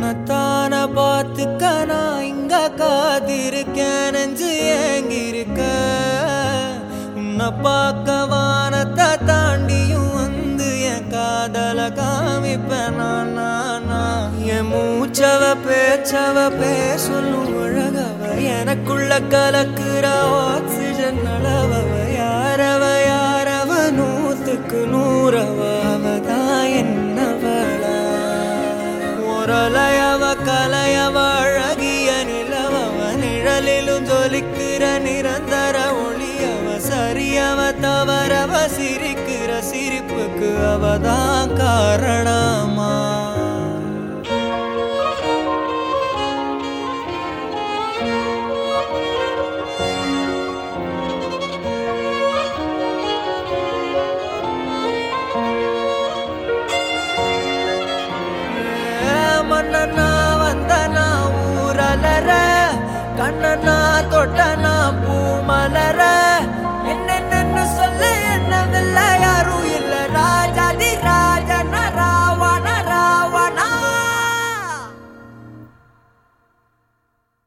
உன்னத்தான பார்த்துக்க நான் இங்க காத்திருக்கேன் நெஞ்சு ஏங்கிருக்க உன்னை பார்க்க வானத்தை தாண்டியும் வந்து என் காதல காமிப்பேன் நான் நான், நான். என் மூச்சவ பேச்சவ பேசலும் அழகவ எனக்குள்ள கலக்குற ஆக்சிஜன் அளவவ யாரவ யாரவ நூத்துக்கு நூறவ அவதான் என்னவளா முரலையவ கலையவ அழகிய நிலவவ நிழலிலும் ஜொலிக்கிற நிரந்தர ஒளியவ சரியவ தவறவ சிரிக்கிற சிரிப்புக்கு அவதான் காரணமா மன்னனா வந்தனா ஊரலர கண்ணனா தொட்டனா பூ மலர